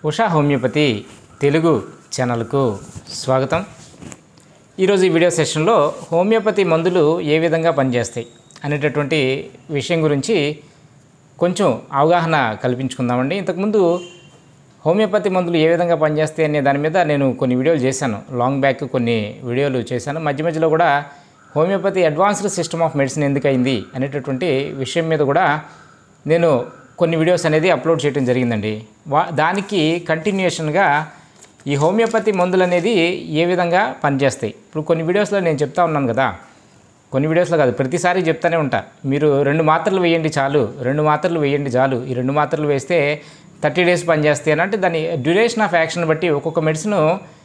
Usha homeopathy Telugu ఛానల్కు స్వాగతం ఈరోజు ఈ వీడియో సెషన్లో హోమియోపతి మందులు ఏ విధంగా పనిచేస్తాయి అనేటటువంటి విషయం గురించి కొంచెం అవగాహన కల్పించుకుందామండి ఇంతకుముందు హోమియోపతి మందులు ఏ విధంగా పనిచేస్తాయి అనే దాని మీద నేను కొన్ని వీడియోలు చేశాను లాంగ్ బ్యాక్ కొన్ని వీడియోలు చేశాను మధ్య మధ్యలో కూడా homeopathy advanced system of medicine ఎందుకు అయింది అనేటటువంటి విషయం మీద కూడా నేను కొన్ని వీడియోస్ అనేది అప్లోడ్ చేయడం జరిగిందండి వా దానికి కంటిన్యూషన్గా ఈ హోమియోపతి మందులు అనేది ఏ విధంగా పనిచేస్తాయి ఇప్పుడు కొన్ని వీడియోస్లో నేను చెప్తా ఉన్నాను కదా కొన్ని వీడియోస్లో కాదు ప్రతిసారి చెప్తానే ఉంటా మీరు రెండు మాత్రలు వేయండి చాలు రెండు మాత్రలు వేయండి చాలు ఈ రెండు మాత్రలు వేస్తే థర్టీ డేస్ పనిచేస్తాయి అని అంటే దాని డ్యూరేషన్ ఆఫ్ యాక్షన్ బట్టి ఒక్కొక్క మెడిసిన్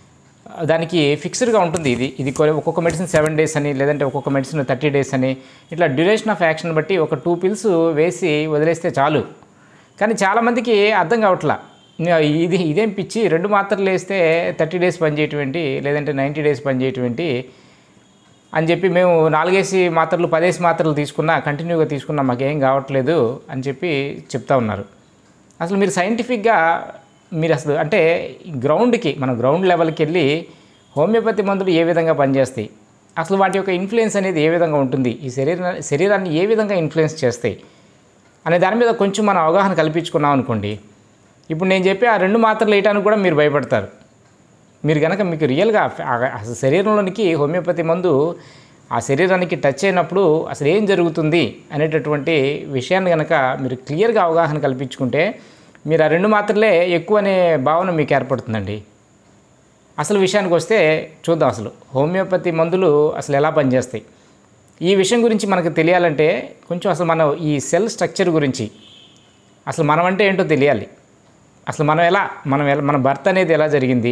దానికి ఫిక్స్డ్గా ఉంటుంది ఇది ఇది కొ- ఒక్కొక్క మెడిసిన్ సెవెన్ డేస్ అని లేదంటే ఒక్కొక్క మెడిసిన్ థర్టీ డేస్ అని ఇట్లా డ్యూరేషన్ ఆఫ్ యాక్షన్ బట్టి ఒక టూ పిల్స్ వేసి వదిలేస్తే చాలు కానీ చాలామందికి అర్థం కావట్లా నే- ఇది ఇదేం పిచ్చి రెండు మాత్రలు వేస్తే థర్టీ డేస్ పనిచేయటం ఏంటి లేదంటే నైంటీ డేస్ పనిచేయటం ఏంటి అని చెప్పి మేము నాలుగేసి మాత్రలు పదేసి మాత్రలు తీసుకున్నా కంటిన్యూగా తీసుకున్నా మాకేం కావట్లేదు అని చెప్పి చెప్తా ఉన్నారు అసలు మీరు సైంటిఫిక్గా మీరు అసలు అంటే గ్రౌండ్కి మన గ్రౌండ్ లెవెల్కి వెళ్ళి హోమియోపతి మందులు ఏ విధంగా పనిచేస్తాయి అసలు వాటి యొక్క ఇన్ఫ్లుయెన్స్ అనేది ఏ విధంగా ఉంటుంది ఈ శరీర శరీరాన్ని ఏ విధంగా ఇన్ఫ్లుయెన్స్ చేస్తాయి అనే దాని మీద కొంచెం మనం అవగాహన కల్పించుకున్నాం అనుకోండి ఇప్పుడు నేను చెప్పి ఆ రెండు మాత్రలు వేయడానికి కూడా మీరు భయపడతారు మీరు కనుక మీకు రియల్గా ఆ- అసలు శరీరంలోనికి హోమియోపతి మందు ఆ శరీరానికి టచ్ అయినప్పుడు అసలు ఏం జరుగుతుంది అనేటటువంటి విషయాన్ని కనుక మీరు క్లియర్గా అవగాహన కల్పించుకుంటే మీరు ఆ రెండు మాత్రలే ఎక్కువ అనే భావన మీకు ఏర్పడుతుందండి అసలు విషయానికి వస్తే చూద్దాం అసలు హోమియోపతి మందులు అసలు ఎలా పనిచేస్తాయి ఈ విషయం గురించి మనకు తెలియాలంటే కొంచెం అసలు మనం ఈ సెల్ స్ట్రక్చర్ గురించి అసలు మనం అంటే ఏంటో తెలియాలి అసలు మనం ఎలా మనం ఎలా మన బర్త్ అనేది ఎలా జరిగింది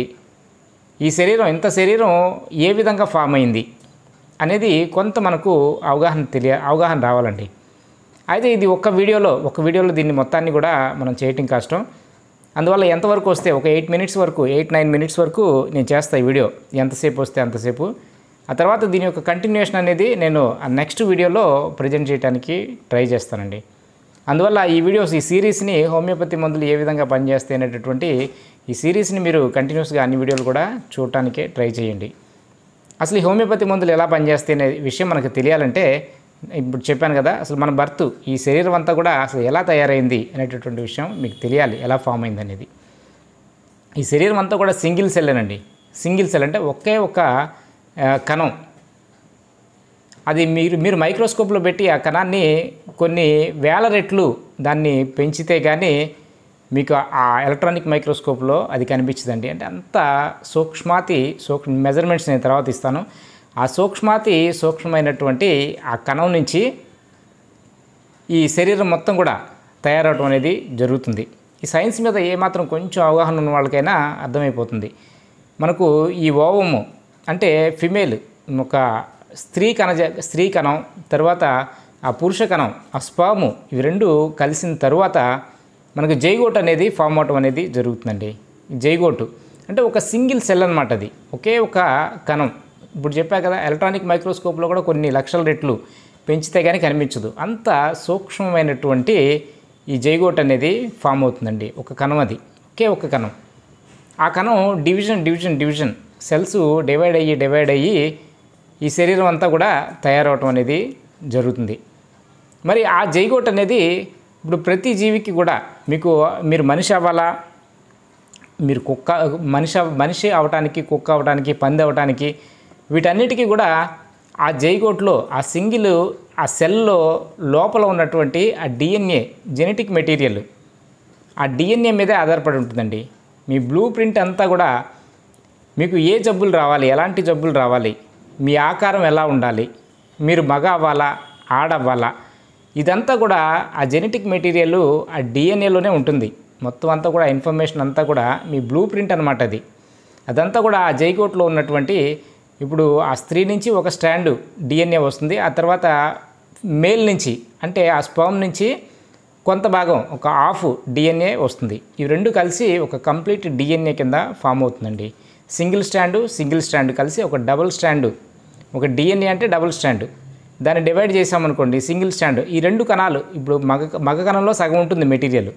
ఈ శరీరం ఇంత శరీరం ఏ విధంగా ఫామ్ అయింది అనేది కొంత మనకు అవగాహన తెలియ అవగాహన రావాలండి అయితే ఇది ఒక్క వీడియోలో ఒక వీడియోలో దీన్ని మొత్తాన్ని కూడా మనం చేయటం కష్టం అందువల్ల ఎంతవరకు వస్తే ఒక ఎయిట్ మినిట్స్ వరకు ఎయిట్ నైన్ మినిట్స్ వరకు నేను చేస్తాను ఈ వీడియో ఎంతసేపు వస్తే అంతసేపు ఆ తర్వాత దీని యొక్క కంటిన్యూషన్ అనేది నేను ఆ నెక్స్ట్ వీడియోలో ప్రజెంట్ చేయడానికి ట్రై చేస్తానండి అందువల్ల ఈ వీడియోస్ ఈ సిరీస్ని హోమియోపతి మందులు ఏ విధంగా పనిచేస్తాయి అనేటటువంటి ఈ సిరీస్ని మీరు కంటిన్యూస్గా అన్ని వీడియోలు కూడా చూడటానికే ట్రై చేయండి అసలు ఈ హోమియోపతి మందులు ఎలా పనిచేస్తాయి అనే విషయం మనకు తెలియాలంటే ఇప్పుడు చెప్పాను కదా అసలు మన బర్త్ ఈ శరీరం అంతా కూడా అసలు ఎలా తయారైంది అనేటటువంటి విషయం మీకు తెలియాలి ఎలా ఫామ్ అయింది అనేది ఈ శరీరం అంతా కూడా సింగిల్ సెల్లేనండి సింగిల్ సెల్ అంటే ఒకే ఒక ఆ, కణం అది మీరు మీరు మైక్రోస్కోప్లో పెట్టి ఆ కణాన్ని కొన్ని వేల రెట్లు దాన్ని పెంచితే కానీ మీకు ఆ ఎలక్ట్రానిక్ మైక్రోస్కోప్లో అది కనిపించదండి అంటే అంత సూక్ష్మాతి సూక్ష్మ మెజర్మెంట్స్ నేను తర్వాత ఇస్తాను ఆ సూక్ష్మాతి సూక్ష్మమైనటువంటి ఆ కణం నుంచి ఈ శరీరం మొత్తం కూడా తయారవడం అనేది జరుగుతుంది ఈ సైన్స్ మీద ఏమాత్రం కొంచెం అవగాహన ఉన్న వాళ్ళకైనా అర్థమైపోతుంది మనకు ఈ ఓవము అంటే ఫిమేల్ ఒక స్త్రీ కణజ స్త్రీ కణం తర్వాత ఆ పురుష కణం ఆ స్పాము ఇవి రెండు కలిసిన తర్వాత మనకు జైగోట్ అనేది ఫామ్ అవటం అనేది జరుగుతుందండి ఈ జైగోటు అంటే ఒక సింగిల్ సెల్ అనమాట అది ఒకే ఒక కణం ఇప్పుడు చెప్పా కదా ఎలక్ట్రానిక్ మైక్రోస్కోప్లో కూడా కొన్ని లక్షల రెట్లు పెంచితే కానీ కనిపించదు అంత సూక్ష్మమైనటువంటి ఈ జైగోట్ అనేది ఫామ్ అవుతుందండి ఒక కణం అది ఒకే ఒక కణం ఆ కణం division division division cells divide అయ్యి డివైడ్ అయ్యి ఈ శరీరం అంతా కూడా తయారవటం అనేది జరుగుతుంది మరి ఆ జైగోట్ అనేది ఇప్పుడు ప్రతి జీవికి కూడా మీకు మీరు మనిషి అవ్వాలా మీరు కుక్క మనిషి అవ- మనిషి అవటానికి కుక్క అవటానికి పంది అవటానికి వీటన్నిటికీ కూడా ఆ జైగోట్లో ఆ సింగిల్ ఆ సెల్లో లోపల ఉన్నటువంటి ఆ డిఎన్ఏ జెనెటిక్ మెటీరియల్ ఆ డిఎన్ఏ మీదే ఆధారపడి ఉంటుందండి మీ బ్లూ ప్రింట్ అంతా కూడా మీకు ఏ జబ్బులు రావాలి ఎలాంటి జబ్బులు రావాలి మీ ఆకారం ఎలా ఉండాలి మీరు మగ అవ్వాలా ఆడవ్వాలా ఇదంతా కూడా ఆ జెనెటిక్ మెటీరియల్ ఆ డిఎన్ఏలోనే ఉంటుంది మొత్తం అంతా కూడా ఇన్ఫర్మేషన్ అంతా కూడా మీ బ్లూ ప్రింట్ అనమాట అది అదంతా కూడా ఆ జైకోట్లో ఉన్నటువంటి ఇప్పుడు ఆ స్త్రీ నుంచి ఒక స్టాండ్ డిఎన్ఏ వస్తుంది ఆ తర్వాత మేల్ నుంచి అంటే ఆ స్పర్మ్ నుంచి కొంత భాగం ఒక హాఫ్ డిఎన్ఏ వస్తుంది ఇవి రెండు కలిసి ఒక కంప్లీట్ డిఎన్ఏ కింద ఫామ్ అవుతుందండి సింగిల్ స్టాండు సింగిల్ స్టాండ్ కలిసి ఒక డబుల్ స్టాండు ఒక డిఎన్ఏ అంటే డబుల్ స్టాండ్ దాన్ని డివైడ్ చేసామనుకోండి సింగిల్ స్టాండ్ ఈ రెండు కణాలు ఇప్పుడు మగ మగ కణంలో సగం ఉంటుంది మెటీరియల్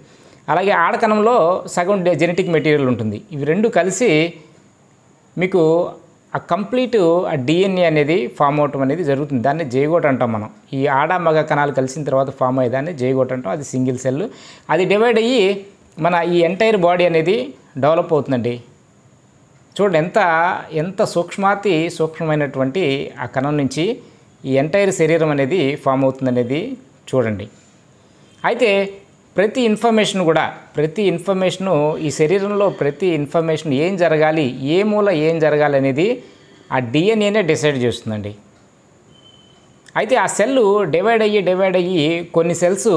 అలాగే ఆడకణంలో సగం జెనెటిక్ మెటీరియల్ ఉంటుంది ఇవి రెండు కలిసి మీకు ఆ కంప్లీట్ ఆ డిఎన్ఏ అనేది ఫామ్ అవటం అనేది జరుగుతుంది దాన్ని జైగోట్ అంటాం మనం ఈ ఆడ మగ కణాలు కలిసిన తర్వాత ఫామ్ అయ్యేదాన్ని జైగోట్ అంటాం అది సింగిల్ సెల్ అది డివైడ్ అయ్యి మన ఈ ఎంటైర్ బాడీ అనేది డెవలప్ అవుతుందండి చూడండి ఎంత ఎంత సూక్ష్మాతి సూక్ష్మమైనటువంటి ఆ కణం నుంచి ఈ ఎంటైర్ శరీరం అనేది ఫామ్ అవుతుందనేది చూడండి అయితే ప్రతి ఇన్ఫర్మేషన్ కూడా ప్రతి ఇన్ఫర్మేషను ఈ శరీరంలో ప్రతి ఇన్ఫర్మేషన్ ఏం జరగాలి ఏ మూల ఏం జరగాలి అనేది ఆ డిఎన్ఏనే డిసైడ్ చేస్తుందండి అయితే ఆ సెల్ డివైడ్ అయ్యి డివైడ్ అయ్యి కొన్ని సెల్స్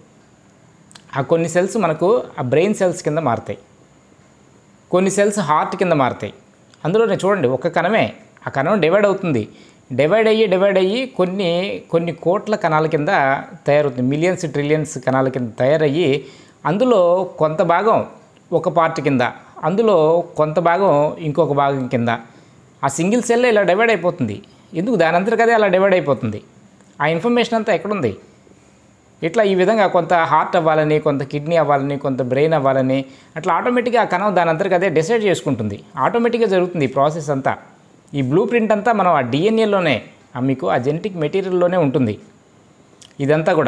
ఆ కొన్ని సెల్స్ మనకు ఆ బ్రెయిన్ సెల్స్ కింద మారుతాయి కొన్ని సెల్స్ హార్ట్ కింద మారుతాయి అందులోనే చూడండి ఒక కణమే ఆ కణం డివైడ్ అవుతుంది డివైడ్ అయ్యి డివైడ్ అయ్యి కొన్ని కొన్ని కోట్ల కణాల కింద తయారవుతుంది మిలియన్స్ ట్రిలియన్స్ కణాల కింద తయారయ్యి అందులో కొంత భాగం ఒక పార్ట్ కింద అందులో కొంత భాగం ఇంకొక భాగం కింద ఆ సింగిల్ సెల్ ఇలా డివైడ్ అయిపోతుంది ఎందుకు దాని అంతటికదే అలా డివైడ్ అయిపోతుంది ఆ ఇన్ఫర్మేషన్ అంతా ఎక్కడుంది ఇట్లా ఈ విధంగా కొంత హార్ట్ అవ్వాలని కొంత కిడ్నీ అవ్వాలని కొంత బ్రెయిన్ అవ్వాలని అట్లా ఆటోమేటిక్గా ఆ కణం దాని అంతటికి అదే డిసైడ్ చేసుకుంటుంది ఆటోమేటిక్గా జరుగుతుంది ఈ ప్రాసెస్ అంతా ఈ బ్లూ ప్రింట్ అంతా మనం ఆ డిఎన్ఏలోనే మీకు ఆ జెనెటిక్ మెటీరియల్లోనే ఉంటుంది ఇదంతా కూడా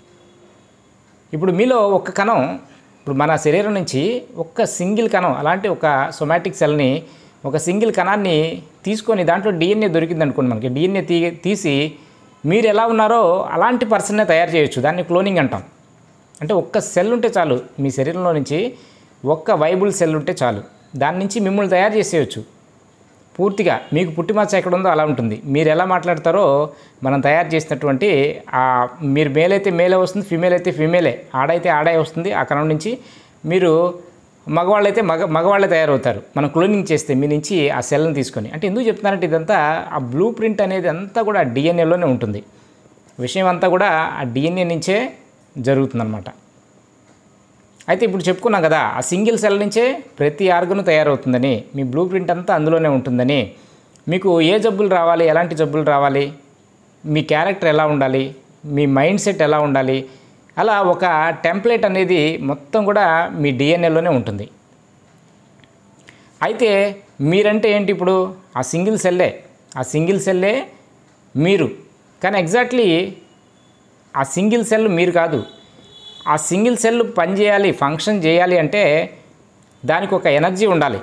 ఇప్పుడు మీలో ఒక కణం ఇప్పుడు మన శరీరం నుంచి ఒక్క సింగిల్ కణం అలాంటి ఒక సొమాటిక్ సెల్ని ఒక సింగిల్ కణాన్ని తీసుకొని దాంట్లో డిఎన్ఏ దొరికింది అనుకోండి మనకి డిఎన్ఏ తీ తీసి మీరు ఎలా ఉన్నారో అలాంటి పర్సన్నే తయారు చేయొచ్చు దాన్ని క్లోనింగ్ అంటాం అంటే ఒక్క సెల్ ఉంటే చాలు మీ శరీరంలో నుంచి ఒక్క వైబుల్ సెల్ ఉంటే చాలు దాని నుంచి మిమ్మల్ని తయారు చేసేయచ్చు పూర్తిగా మీకు పుట్టిమచ్చ ఎక్కడ ఉందో అలా ఉంటుంది మీరు ఎలా మాట్లాడతారో మనం తయారు చేసినటువంటి ఆ మీరు మేల్ అయితే మేలే వస్తుంది ఫీమేల్ అయితే ఫీమేలే ఆడైతే ఆడే వస్తుంది ఆ కణం నుంచి మీరు మగవాళ్ళైతే మగ మగవాళ్ళే తయారవుతారు మనం క్లోనింగ్ చేస్తే మీ నుంచి ఆ సెల్ని తీసుకొని అంటే ఎందుకు చెప్తున్నారంటే ఇదంతా ఆ బ్లూ ప్రింట్ అనేది అంతా కూడా డిఎన్ఏలోనే ఉంటుంది విషయం అంతా కూడా ఆ డిఎన్ఏ నుంచే జరుగుతుందన్నమాట అయితే ఇప్పుడు చెప్పుకున్నాం కదా ఆ సింగిల్ సెల్ నుంచే ప్రతి ఆర్గను తయారవుతుందని మీ బ్లూ ప్రింట్ అంతా అందులోనే ఉంటుందని మీకు ఏ జబ్బులు రావాలి ఎలాంటి జబ్బులు రావాలి మీ క్యారెక్టర్ ఎలా ఉండాలి మీ మైండ్ సెట్ ఎలా ఉండాలి అలా ఒక టెంప్లెట్ అనేది మొత్తం కూడా మీ డిఎన్ఏలోనే ఉంటుంది అయితే మీరంటే ఏంటి ఇప్పుడు ఆ సింగిల్ సెల్లే ఆ సింగిల్ సెల్లే మీరు కానీ ఎగ్జాక్ట్లీ ఆ సింగిల్ సెల్ మీరు కాదు ఆ సింగిల్ సెల్ పనిచేయాలి ఫంక్షన్ చేయాలి అంటే దానికి ఒక ఎనర్జీ ఉండాలి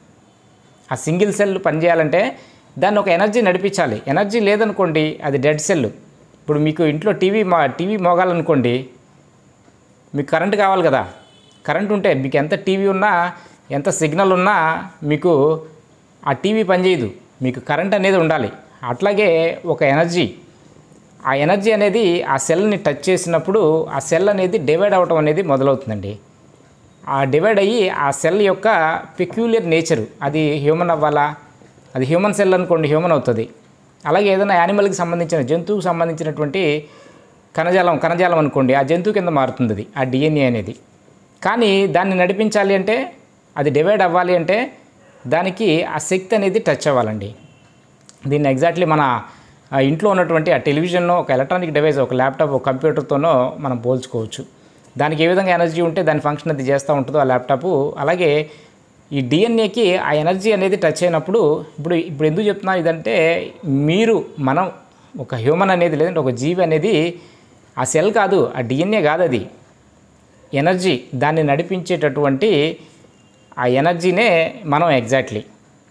ఆ సింగిల్ సెల్ పనిచేయాలంటే దాన్ని ఒక ఎనర్జీ నడిపించాలి ఎనర్జీ లేదనుకోండి అది డెడ్ సెల్ ఇప్పుడు మీకు ఇంట్లో టీవీ మా టీవీ మోగాలనుకోండి మీకు కరెంట్ కావాలి కదా కరెంట్ ఉంటే మీకు ఎంత టీవీ ఉన్నా ఎంత సిగ్నల్ ఉన్నా మీకు ఆ టీవీ పనిచేయదు మీకు కరెంట్ అనేది ఉండాలి అట్లాగే ఒక ఎనర్జీ ఆ ఎనర్జీ అనేది ఆ సెల్ని టచ్ చేసినప్పుడు ఆ సెల్ అనేది డివైడ్ అవ్వటం అనేది మొదలవుతుందండి ఆ డివైడ్ అయ్యి ఆ సెల్ యొక్క పెక్యులియర్ నేచరు అది హ్యూమన్ అవ్వాలా అది హ్యూమన్ సెల్ అనుకోండి హ్యూమన్ అవుతుంది అలాగే ఏదైనా యానిమల్కి సంబంధించిన జంతువుకు సంబంధించినటువంటి కణజాలం కణజాలం అనుకోండి ఆ జంతువు కింద మారుతుంది అది ఆ డిఎన్ఏ అనేది కానీ దాన్ని నడిపించాలి అంటే అది డివైడ్ అవ్వాలి అంటే దానికి ఆ శక్తి అనేది టచ్ అవ్వాలండి దీన్ని ఎగ్జాక్ట్లీ మన ఆ ఇంట్లో ఉన్నటువంటి ఆ టెలివిజన్లో ఒక ఎలక్ట్రానిక్ డివైస్ ఒక ల్యాప్టాప్ ఒక కంప్యూటర్తోనో మనం పోల్చుకోవచ్చు దానికి ఏ విధంగా ఎనర్జీ ఉంటే దాని ఫంక్షన్ అది చేస్తూ ఉంటుందో ఆ ల్యాప్టాప్ అలాగే ఈ డిఎన్ఏకి ఆ ఎనర్జీ అనేది టచ్ అయినప్పుడు ఇప్పుడు ఇప్పుడు ఎందుకు చెప్తున్నా ఇదంటే మీరు మనం ఒక హ్యూమన్ అనేది లేదంటే ఒక జీవి అనేది ఆ సెల్ కాదు ఆ డిఎన్ఏ కాదు అది ఎనర్జీ దాన్ని నడిపించేటటువంటి ఆ ఎనర్జీనే మనం ఎగ్జాక్ట్లీ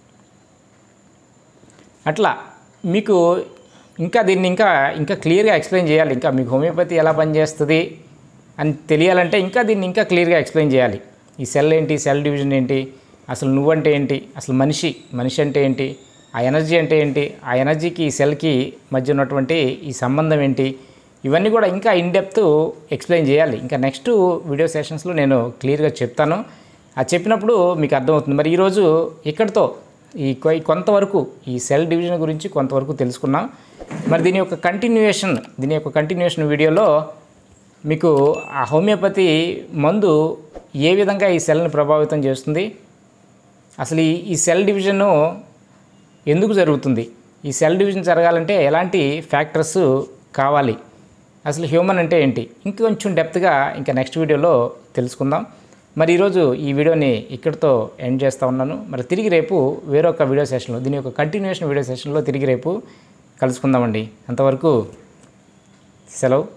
అట్లా మీకు ఇంకా దీన్ని ఇంకా ఇంకా క్లియర్గా ఎక్స్ప్లెయిన్ చేయాలి ఇంకా మీకు హోమియోపతి ఎలా పనిచేస్తుంది అని తెలియాలంటే ఇంకా దీన్ని ఇంకా క్లియర్గా ఎక్స్ప్లెయిన్ చేయాలి ఈ సెల్ ఏంటి సెల్ డివిజన్ ఏంటి అసలు నువ్వంటే ఏంటి అసలు మనిషి మనిషి అంటే ఏంటి ఆ ఎనర్జీ అంటే ఏంటి ఆ ఎనర్జీకి ఈ సెల్కి మధ్య ఉన్నటువంటి ఈ సంబంధం ఏంటి ఇవన్నీ కూడా ఇంకా ఇన్ డెప్త్ ఎక్స్ప్లెయిన్ చేయాలి ఇంకా నెక్స్ట్ వీడియో సెషన్స్లో నేను క్లియర్గా చెప్తాను అది చెప్పినప్పుడు మీకు అర్థమవుతుంది మరి ఈరోజు ఇక్కడితో ఈ కొ- కొంతవరకు ఈ సెల్ డివిజన్ గురించి కొంతవరకు తెలుసుకున్నాం మరి దీని యొక్క కంటిన్యూయేషన్ దీని యొక్క కంటిన్యూయేషన్ వీడియోలో మీకు ఆ హోమియోపతి మందు ఏ విధంగా ఈ సెల్ని ప్రభావితం చేస్తుంది అసలు ఈ ఈ సెల్ డివిజను ఎందుకు జరుగుతుంది ఈ సెల్ డివిజన్ జరగాలంటే ఎలాంటి ఫ్యాక్టర్స్ కావాలి అసలు హ్యూమన్ అంటే ఏంటి ఇంకొంచెం డెప్త్గా ఇంకా నెక్స్ట్ వీడియోలో తెలుసుకుందాం మరి ఈరోజు ఈ వీడియోని ఇక్కడితో ఎండ్ చేస్తూ ఉన్నాను మరి తిరిగి రేపు వేరొక వీడియో సెషన్లో దీని యొక్క కంటిన్యూషన్ వీడియో సెషన్లో తిరిగి రేపు కలుసుకుందామండి అంతవరకు సెలవు